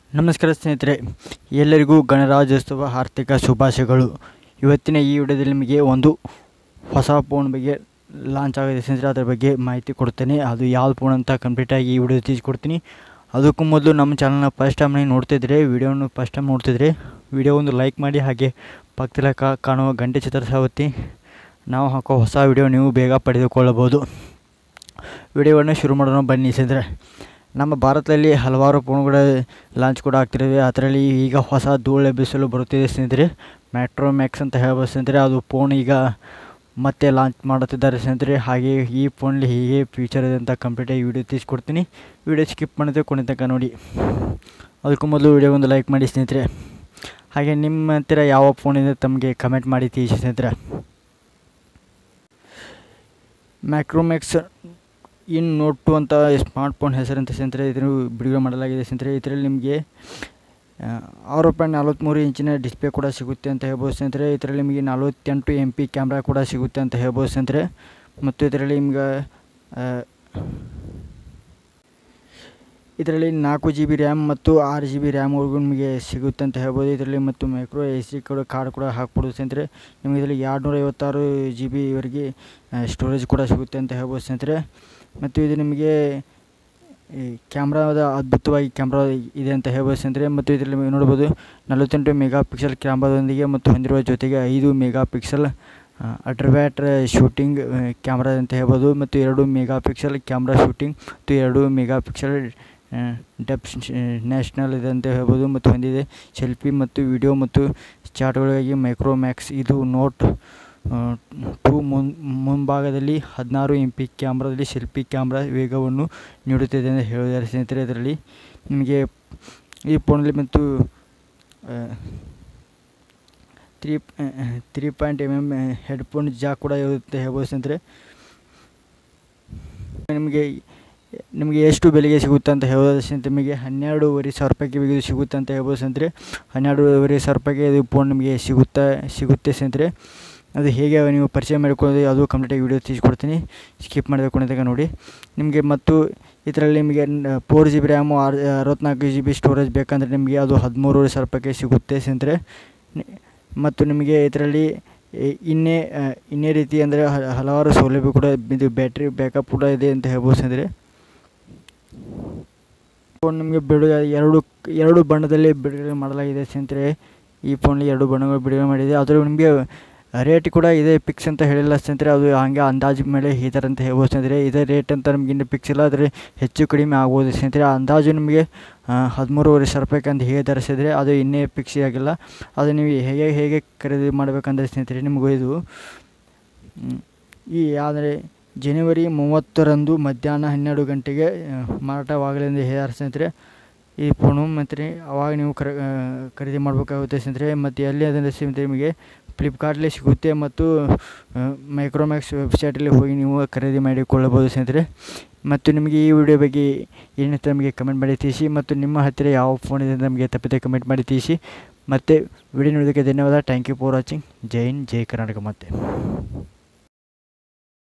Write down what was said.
ನಮಸ್ಕಾರ ಸ್ನೇಹಿತರೆ ಎಲ್ಲರಿಗೂ ಗಣರಾಜ್ಯೋತ್ಸವ ಆರ್ಥಿಕ ಶುಭಾಶಯಗಳು ಇವತ್ತಿನ ಈ ವಿಡಿಯೋದಲ್ಲಿ ನಿಮಗೆ ಒಂದು ಹೊಸ ಫೋನ್ ಬಗ್ಗೆ ಲಾಂಚ್ ಆಗಿದೆ ಸ್ನೇಹಿತರೆ ಅದರ ಬಗ್ಗೆ ಮಾಹಿತಿ ಕೊಡ್ತೇನೆ ಅದು ಯಾವ ಫೋನ್ ಅಂತ ಕಂಪ್ಲೀಟಾಗಿ ಈ ವಿಡಿಯೋ ತಿಳಿಸ್ಕೊಡ್ತೀನಿ ಅದಕ್ಕೂ ಮೊದಲು ನಮ್ಮ ಚಾನಲ್ನ ಫಸ್ಟ್ ಟೈಮ್ ನೀವು ನೋಡ್ತಿದ್ರೆ ವಿಡಿಯೋನ ಫಸ್ಟ್ ಟೈಮ್ ನೋಡ್ತಿದ್ರೆ ವಿಡಿಯೋ ಒಂದು ಲೈಕ್ ಮಾಡಿ ಹಾಗೆ ಪಕ್ಕದಲ್ಲಿ ಕಾ- ಕಾಣುವ ಗಂಟೆ ಚಿತ್ರ ಸಹ ಒತ್ತಿ ನಾವು ಹಾಕೋ ಹೊಸ ವಿಡಿಯೋ ನೀವು ಬೇಗ ಪಡೆದುಕೊಳ್ಳಬಹುದು ವಿಡಿಯೋವನ್ನು ಶುರು ಮಾಡೋಣ ಬನ್ನಿ ಸ್ನೇಹಿತರೆ ನಮ್ಮ ಭಾರತದಲ್ಲಿ ಹಲವಾರು ಫೋನ್ಗಳ ಲಾಂಚ್ ಕೂಡ ಆಗ್ತಿದ್ದಾವೆ ಅದರಲ್ಲಿ ಈಗ ಹೊಸ ಧೂಳು ಎಬ್ಬಿಸಲು ಬರುತ್ತಿದೆ ಸ್ನೇಹಿತರೆ ಮೆಟ್ರೋ ಮ್ಯಾಕ್ಸ್ ಅಂತ ಹೇಳ್ಬೋದು ಸ್ನೇಹಿತರೆ ಅದು ಫೋನ್ ಈಗ ಮತ್ತೆ ಲಾಂಚ್ ಮಾಡುತ್ತಿದ್ದಾರೆ ಸ್ನೇಹಿತರೆ ಹಾಗೆ ಈ ಫೋನಲ್ಲಿ ಹೀಗೆ ಫೀಚರ್ ಇದೆ ಅಂತ ಕಂಪ್ಲೀಟಾಗಿ ವಿಡಿಯೋ ತಿಳಿಸ್ಕೊಡ್ತೀನಿ ವಿಡಿಯೋ ಸ್ಕಿಪ್ ಮಾಡಿದ್ರೆ ಕೊನೆ ತನಕ ನೋಡಿ ಅದಕ್ಕೂ ಮೊದಲು ವಿಡಿಯೋ ಒಂದು ಲೈಕ್ ಮಾಡಿ ಸ್ನೇಹಿತರೆ ಹಾಗೆ ನಿಮ್ಮ ಹತ್ತಿರ ಯಾವ ಫೋನ್ ಇದೆ ತಮಗೆ ಕಮೆಂಟ್ ಮಾಡಿ ತಿಳಿಸಿ ಸ್ನೇಹಿತರೆ ಮ್ಯಾಕ್ರೋಮ್ಯಾಕ್ಸ್ ಇನ್ ನೋಟ್ ಟು ಅಂತ ಸ್ಮಾರ್ಟ್ ಫೋನ್ ಹೆಸರಂತ ಸ್ನೇಹಿತರೆ ಇದನ್ನು ಬಿಡುಗಡೆ ಮಾಡಲಾಗಿದೆ ಸ್ನೇಹಿತರೆ ಇದರಲ್ಲಿ ನಿಮಗೆ ಆ, ಆರು ಪಾಯಿಂಟ್ ನಲ್ವತ್ತ್ಮೂರು ಇಂಚಿನ ಡಿಸ್ಪ್ಲೇ ಕೂಡ ಸಿಗುತ್ತೆ ಅಂತ ಹೇಳ್ಬೋದು ಸ್ನೇಹಿತರೆ ಇದರಲ್ಲಿ ನಿಮಗೆ ನಲವತ್ತೆಂಟು ಎಮ್ ಪಿ ಕ್ಯಾಮ್ರಾ ಕೂಡ ಸಿಗುತ್ತೆ ಅಂತ ಹೇಳ್ಬೋದು ಸ್ನೇಹಿತರೆ ಮತ್ತು ಇದರಲ್ಲಿ ನಿಮ್ಗೆ ಆ, ಇದರಲ್ಲಿ ನಾಲ್ಕು ಜಿ ಬಿ ರ್ಯಾಮ್ ಮತ್ತು ಆರು ಜಿ ಬಿ ರ್ಯಾಮ್ವರೆಗೂ ನಿಮಗೆ ಸಿಗುತ್ತೆ ಅಂತ ಹೇಳ್ಬೋದು ಇದರಲ್ಲಿ ಮತ್ತು ಮೈಕ್ರೋ ಎಸ್ ಡಿ ಕೂಡ ಕಾರ್ಡ್ ಕೂಡ ಹಾಕ್ಬೋದು ಸ್ನೇಹಿತರೆ ನಿಮಗೆ ಇದರಲ್ಲಿ ಎರಡುನೂರ ಐವತ್ತಾರು ಜಿ ಬಿವರೆಗೆ ಸ್ಟೋರೇಜ್ ಕೂಡ ಸಿಗುತ್ತೆ ಅಂತ ಹೇಳ್ಬೋದು ಸ್ನೇಹಿತರೆ ಮತ್ತು ಇದು ನಿಮಗೆ ಈ ಕ್ಯಾಮ್ರಾದ ಅದ್ಭುತವಾಗಿ ಕ್ಯಾಮ್ರಾ ಇದೆ ಅಂತ ಹೇಳ್ಬೋದು ಸ್ನೇಹಿತರೆ ಮತ್ತು ಇದರಲ್ಲಿ ನೀವು ನೋಡ್ಬೋದು ನಲವತ್ತೆಂಟು ಮೆಗಾ ಪಿಕ್ಸೆಲ್ ಕ್ಯಾಮ್ರಾದೊಂದಿಗೆ ಮತ್ತು ಹೊಂದಿರುವ ಜೊತೆಗೆ ಐದು megapixel ultrawide shooting camera ಅಂತ ಹೇಳ್ಬೋದು ಮತ್ತು ಎರಡು ಮೆಗಾ ಪಿಕ್ಸೆಲ್ ಕ್ಯಾಮ್ರಾ ಶೂಟಿಂಗ್ ಮತ್ತು ಎರಡು ಮೆಗಾ ಪಿಕ್ಸೆಲ್ ಡೆಪ್ ನ್ಯಾಷನಲ್ ಇದೆ ಅಂತ ಹೇಳ್ಬೋದು ಮತ್ತು ಹೊಂದಿದೆ ಸೆಲ್ಫಿ ಮತ್ತು ವಿಡಿಯೋ ಮತ್ತು ಚಾಟ್ಗಳಿಗಾಗಿ ಮೈಕ್ರೋಮ್ಯಾಕ್ಸ್ ಇದು ನೋಟ್ ಟೂ ಮುನ್ ಮುಂಭಾಗದಲ್ಲಿ ಹದಿನಾರು ಎಂ ಪಿ ಕ್ಯಾಮ್ರಾದಲ್ಲಿ ಸೆಲ್ಫಿ ಕ್ಯಾಮ್ರಾ ವೇಗವನ್ನು ನೀಡುತ್ತಿದೆ ಅಂತ ಹೇಳಿದ್ದಾರೆ ಸ್ನೇಹಿತರೆ ಇದರಲ್ಲಿ ನಿಮಗೆ ಈ ಫೋನಲ್ಲಿ ಮತ್ತು three three point M M headphone jack ಕೂಡ ಇರುತ್ತೆ ಹೇಳ್ಬೋದು ಸ್ನೇಹಿತರೆ ನಿಮಗೆ ನಿಮಗೆ ಎಷ್ಟು ಬೆಲೆಗೆ ಸಿಗುತ್ತೆ ಅಂತ ಹೇಳ್ಬೋದು ಸ್ನೇಹಿತರೆ ನಿಮಗೆ ಹನ್ನೆರಡೂವರೆ ಸಾವಿರ ರೂಪಾಯಿಗೆ ಇದು ಸಿಗುತ್ತೆ ಅಂತ ಹೇಳ್ಬೋದು ಸ್ನೇಹಿತರೆ ಹನ್ನೆರಡೂವರೆ ಸಾವಿರ ರೂಪಾಯಿಗೆ ಇದು ಫೋನ್ ನಿಮಗೆ ಸಿಗುತ್ತಾ ಸಿಗುತ್ತೆ ಸ್ನೇಹಿತರೆ ಅದು ಹೇಗೆ ನೀವು ಪರಿಚಯ ಮಾಡಿಕೊಳ್ಳೋದು ಅದು ಕಂಪ್ಲೀಟಾಗಿ ವಿಡಿಯೋ ತಿಳಿಸ್ಕೊಡ್ತೀನಿ ಸ್ಕಿಪ್ ಮಾಡಿದ ಕೊನೆದಾಗ ನೋಡಿ ನಿಮಗೆ ಮತ್ತು ಇದರಲ್ಲಿ ನಿಮಗೆ ಫೋರ್ ಜಿ ಬಿ ರ್ಯಾಮು ಆರು ಅರವತ್ನಾಲ್ಕು ಜಿ ಬಿ ಸ್ಟೋರೇಜ್ ಬೇಕಂದರೆ ನಿಮಗೆ ಅದು ಹದಿಮೂರುವರೆ ಸಾವಿರ ರೂಪಾಯಿಗೆ ಸಿಗುತ್ತೆ ಸ್ನೇಹಿತರೆ ನಿ- ಮತ್ತು ನಿಮಗೆ ಇದರಲ್ಲಿ ಇ- ಇನ್ನೇ ಆ, ಇನ್ನೇ ರೀತಿ ಅಂದರೆ ಹ- ಹಲವಾರು ಸೌಲಭ್ಯ ಕೂಡ ಇದು ಬ್ಯಾಟ್ರಿ ಬ್ಯಾಕಪ್ ಕೂಡ ಇದೆ ಅಂತ ಹೇಳ್ಬೋದು ಸ್ನೇಹಿತರೆ ಫೋನ್ ನಿಮಗೆ ಬಿಡುಗಡೆ ಎರಡು ಎರಡು ಬಣ್ಣದಲ್ಲಿ ಬಿಡುಗಡೆ ಮಾಡಲಾಗಿದೆ ಸ್ನೇಹಿತರೆ ಈ ಫೋನಲ್ಲಿ ಎರಡು ಬಣ್ಣಗಳು ಬಿಡುಗಡೆ ಮಾಡಿದೆ ಅದರ ನಿಮಗೆ ರೇಟ್ ಕೂಡ ಇದೆ ಫಿಕ್ಸ್ ಅಂತ ಹೇಳಿಲ್ಲ ಸ್ನೇಹಿತರೆ ಅದು ಹಾಗೆ ಅಂದಾಜು ಮೇಲೆ ಈ ಥರ ಅಂತ ಹೇಳ್ಬೋದು ಸ್ನೇಹಿತರೆ ಇದೇ ರೇಟ್ ಅಂತ ನಮ್ಗೆ ಇನ್ನೂ ಫಿಕ್ಸ್ ಇಲ್ಲ ಆದರೆ ಹೆಚ್ಚು ಕಡಿಮೆ ಆಗ್ಬೋದು ಸ್ನೇಹಿತರೆ ಅಂದಾಜು ನಿಮಗೆ ಹದಿಮೂರುವರೆ ಸಾವಿರ ರೂಪಾಯಿಗೆ ಅಂತ ಹೇಗೆ ಧರಿಸಿದ್ರೆ ಅದು ಇನ್ನೇ ಫಿಕ್ಸ್ ಆಗಿಲ್ಲ ಅದು ನೀವು ಹೇಗೆ ಹೇಗೆ ಖರೀದಿ ಮಾಡಬೇಕಂದ್ರೆ ಸ್ನೇಹಿತರೆ ನಿಮಗೂ ಇದು ಮ್, ಈ ಆದರೆ ಜನವರಿ ಮೂವತ್ತರಂದು ಮಧ್ಯಾಹ್ನ ಹನ್ನೆರಡು ಗಂಟೆಗೆ ಆ, ಮಾರಾಟವಾಗಲೆಂದು ಹೇಳ್ಯಾರ ಸ್ನೇಹಿತರೆ ಈ ಫೋನು ಮತ್ತು ಅವಾಗ ನೀವು ಖರ ಆ, ಖರೀದಿ ಮಾಡಬೇಕಾಗುತ್ತೆ ಸ್ನೇಹಿತರೆ ಮತ್ತು ಎಲ್ಲಿ ಅದನ್ನು ಸ್ನೇಹಿತರೆ ನಿಮಗೆ ಫ್ಲಿಪ್ಕಾರ್ಟ್ಲಿ ಸಿಗುತ್ತೆ ಮತ್ತು ಮೈಕ್ರೋಮ್ಯಾಕ್ಸ್ ವೆಬ್ಸೈಟಲ್ಲಿ ಹೋಗಿ ನೀವು ಖರೀದಿ ಮಾಡಿಕೊಳ್ಳಬಹುದು ಸ್ನೇಹಿತರೆ ಮತ್ತು ನಿಮಗೆ ಈ ವಿಡಿಯೋ ಬಗ್ಗೆ ಏನಿತ್ತು ನಮಗೆ ಕಮೆಂಟ್ ಮಾಡಿ ತಿಳಿಸಿ ಮತ್ತು ನಿಮ್ಮ ಹತ್ತಿರ ಯಾವ ಫೋನ್ ಇದೆ ಅಂತ ನಮಗೆ ತಪ್ಪದೆ ಕಮೆಂಟ್ ಮಾಡಿ ತಿಳಿಸಿ ಮತ್ತು ವಿಡಿಯೋ ನೋಡೋದಕ್ಕೆ ಧನ್ಯವಾದ thank you for watching Jai Hind Jai Karnataka ಮತ್ತೆ